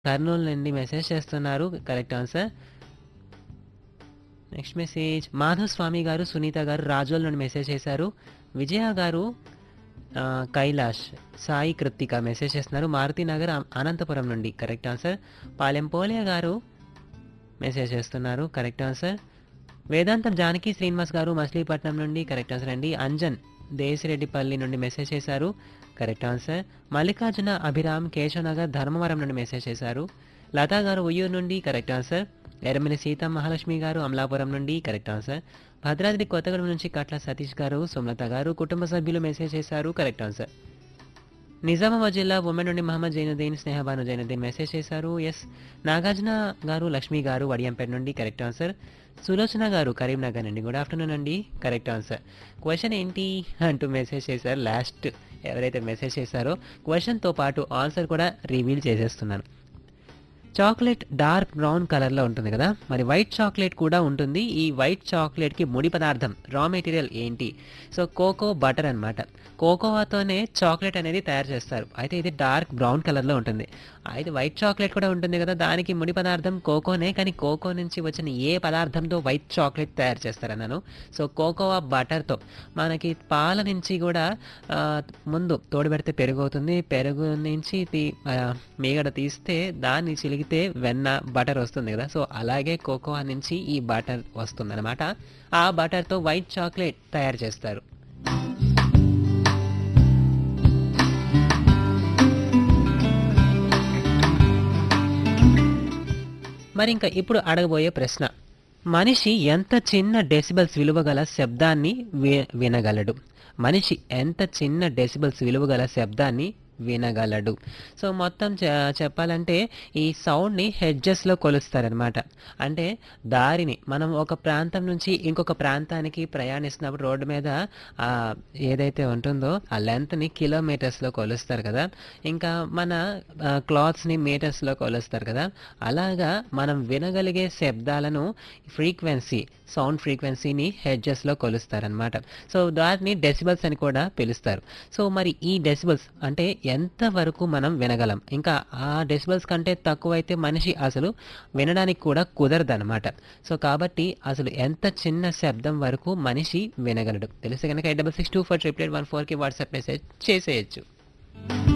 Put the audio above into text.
కర్నూలు నుండి మెసేజ్ చేస్తున్నారు. Correct answer. Next message Madhav Swamy garu, Sunitha గారు రాజోల్ నుండి మెసేజ్ చేశారు. విజయ గారు ఆహ్, కైలాష్, సాయి కృత్తిక మెసేజ్ చేస్తున్నారు. మారుతినగర్ అ అనంతపురం నుండి correct answer. Palem Polayya garu message చేస్తున్నారు. Correct answer. వేదాంతం జానకి శ్రీనివాస్ గారు మచిలీపట్నం నుండి కరెక్ట్ ఆన్సర్ అండి. అంజన్ దేశిరెడ్డిపల్లి నుండి మెసేజ్ చేశారు. Correct answer. మల్లికార్జున అభిరామ్ కేశవనగర్ ధర్మవరం నుండి మెసేజ్ చేశారు. లతా గారు ఉయ్యూరు నుండి కరెక్ట్ ఆన్సర్. ఎర్రమిల్లి సీతా మహాలక్ష్మి గారు అమలాపురం నుండి కరెక్ట్ ఆన్సర్. భద్రాద్రి కొత్తగూడెం నుంచి కట్ల సతీష్ గారు, సుమలత గారు కుటుంబ సభ్యులు మెసేజ్ చేశారు. Correct answer. నిజామాబాద్ జిల్లా ఉమెన్ నుండి మహమ్మద్ జైనుద్దీన్ స్నేహబాను జైనుద్దీన్ మెసేజ్ చేశారు. ఎస్ నాగార్జున గారు లక్ష్మి గారు వడియంపేట నుండి కరెక్ట్ ఆన్సర్. సులోచన గారు కరీంనగర్ నుండి గుడ్ ఆఫ్టర్నూన్ అండి కరెక్ట్ ఆన్సర్. క్వశ్చన్ ఏంటి అంటూ మెసేజ్ చేశారు. లాస్ట్ ఎవరైతే మెసేజ్ చేశారో క్వశ్చన్తో పాటు ఆన్సర్ కూడా రివీల్ చేసేస్తున్నాను. చాక్లెట్ డార్క్ బ్రౌన్ కలర్లో ఉంటుంది కదా మరి వైట్ చాక్లెట్ కూడా ఉంటుంది ఈ వైట్ చాక్లెట్కి ముడి పదార్థం రా మెటీరియల్ ఏంటి సో కోకో బటర్ అనమాట కోకోవాతోనే చాక్లెట్ అనేది తయారు చేస్తారు అయితే ఇది డార్క్ బ్రౌన్ కలర్లో ఉంటుంది అయితే వైట్ చాక్లెట్ కూడా ఉంటుంది కదా దానికి ముడి పదార్థం కోకోనే కానీ కోకో నుంచి వచ్చిన ఏ పదార్థంతో వైట్ చాక్లెట్ తయారు చేస్తారన్నాను సో కోకోవా బటర్తో మనకి పాల నుంచి కూడా ఆ, ముందు తోడుపెడితే పెరుగు అవుతుంది పెరుగు నుంచి తీ- ఆ, మీగడ తీస్తే దాన్ని చిలిగితే వెన్న బటర్ వస్తుంది కదా సో అలాగే కోకోవా నుంచి ఈ బటర్ వస్తుంది అనమాట ఆ బటర్తో వైట్ చాక్లెట్ తయారు చేస్తారు మరి ఇంకా ఇప్పుడు అడగబోయే ప్రశ్న మనిషి ఎంత చిన్న డెసిబల్స్ విలువ గల శబ్దాన్ని వి- వినగలడు మనిషి ఎంత చిన్న డెసిబల్స్ విలువ గల శబ్దాన్ని వినగలడు సో మొత్తం చె- చెప్పాలంటే ఈ సౌండ్ని హెడ్జెస్లో కొలుస్తారనమాట అంటే దారిని మనం ఒక ప్రాంతం నుంచి ఇంకొక ప్రాంతానికి ప్రయాణిస్తున్నప్పుడు రోడ్డు మీద ఆ ఏదైతే ఉంటుందో ఆ లెంత్ని కిలోమీటర్స్లో కొలుస్తారు కదా ఇంకా మన క్లాత్స్ని మీటర్స్లో కొలుస్తారు కదా అలాగా మనం వినగలిగే శబ్దాలను ఫ్రీక్వెన్సీ సౌండ్ ఫ్రీక్వెన్సీని హెడ్జెస్లో కొలుస్తారనమాట సో దాన్ని డెసిబల్స్ అని కూడా పిలుస్తారు సో మరి ఈ డెసిబల్స్ అంటే ఎంత వరకు మనం వినగలం ఇంకా ఆ డెసిబల్స్ కంటే తక్కువైతే మనిషి అసలు వినడానికి కూడా కుదరదనమాట సో కాబట్టి అసలు ఎంత చిన్న శబ్దం వరకు మనిషి వినగలడు తెలిస్తే కనుక eight double six two four triple eight one ఫోర్కి వాట్సాప్ మెసేజ్ చేసేయచ్చు